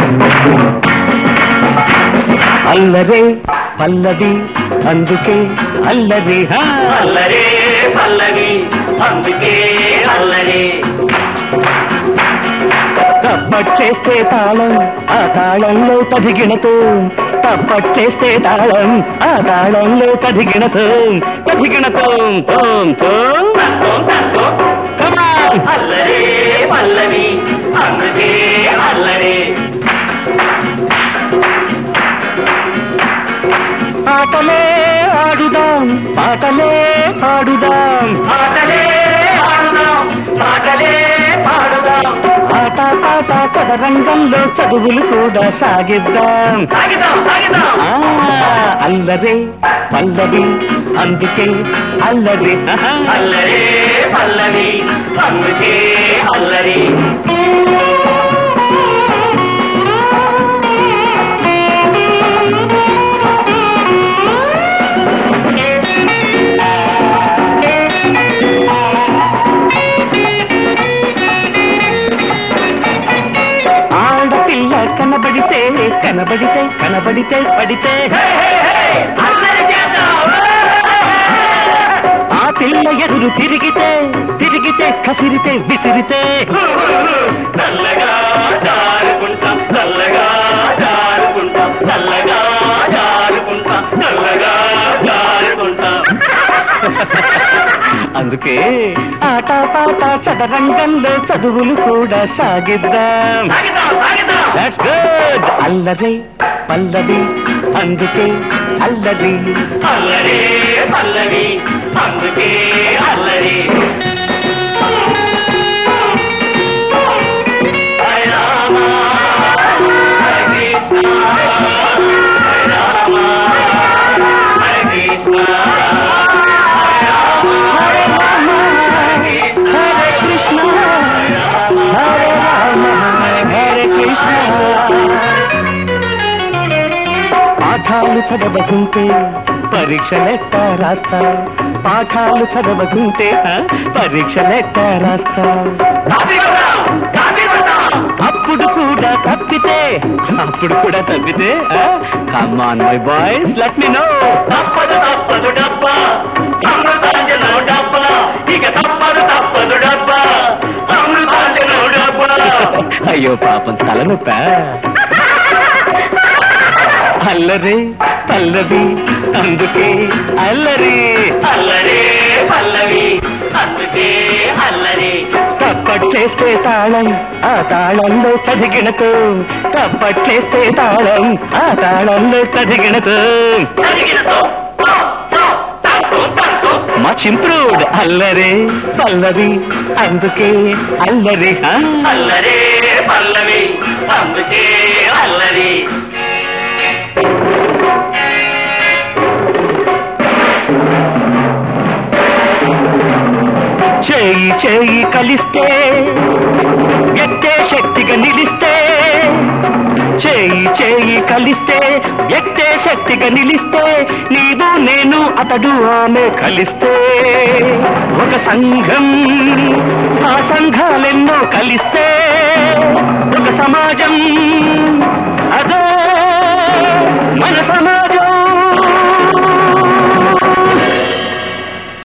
అల్లరే పల్లవి అందుకే అల్లరి హా. అల్లరే పల్లవి అందుకే అల్లరే తప్పట్లేస్తే తాళం ఆ తాళంలో తదిగినతో తప్పట్లేస్తే తాళం ఆ తాళంలో తదిగినతో తదిగినతో తోం తోం తత్వం తత్వం Come on! అల్లరే పల్లవి అందుకే అల్లరే ఆటలే ఆడుదాం పాటలే పాడుదాం ఆటలే ఆడుదాం పాటలే పాడుదాం ఆట పాట చదరంగంలో చదువులు కూడా సాగిద్దాం సాగిదాం సాగిదాం ఆ, అల్లరే పల్లవి అందుకే అల్లరి ఆహా. అల్లరే పల్లవి అందుకే అల్లరి ఆడపిల్ల కనబడితే కనబడితే కనబడితే పడితే హే, హే, హే! అల్లరి చేద్దాం ఆ పిల్ల ఎదురు తిరిగితే తిరిగితే కసిరితే విసిరితే చల్లగా జారుకుంటాం చల్లగా జారుకుంటాం చల్లగా జారుకుంటాం చల్లగా జారుకుంటాం అందుకే ఆట పాట చదరంగంలో చదువులు కూడా సాగిద్దాం సాగిదాం సాగిదాం దట్స్ గుడ్ అల్లరి పల్లవి అందుకే అల్లరి అల్లరే పల్లవి అందుకే అల్లరి హరే రామ హరే కృష్ణ హరే రామ హరే కృష్ణ హరే రామ హరే రామ హరే కృష్ణ హరే రామ హరే కృష్ణ పాఠాలు చదవకుంటే పరీక్షలెట్ట రాస్తా పాఠాలు చదవకుంటే ఆ, పరీక్షలెట్ట రాస్తా కాపీ కొడదాం కాపీ కొడదాం అప్పుడు కూడా తప్పితే అప్పుడు కూడా తప్పితే come on my boys let me know తప్పదు తప్పదు డబ్బా అమృతాంజనం డబ్బా ఇక తప్పదు తప్పదు డబ్బా అమృతాంజనం డబ్బా అయ్యో పాపం తలనొప్ప అల్లరి పల్లవి అందుకే అల్లరి అల్లరే పల్లవి అందుకే అల్లరి తప్పట్లేస్తే తాళం ఆ తాళంలో చదిగినతో తప్పట్లేస్తే తాళం ఆ తాళంలో చదిగినతో జరిగినతో తంతో తంతో మచ్ ఇంప్రూవ్డ్ అల్లరి పల్లవి అందుకే అల్లరి ఆ? అల్లరే పల్లవి అందుకే అల్లరి చేయి చేయి కలిస్తే ఎత్తే శక్తిగా నిలిస్తే చేయి చేయి కలిస్తే ఎత్తే శక్తిగా నిలిస్తే నీవు నేను అతడు ఆమె కలిస్తే ఒక సంఘం ఆ సంఘాలెన్నో కలిస్తే ఒక సమాజం అదే మన సమాజం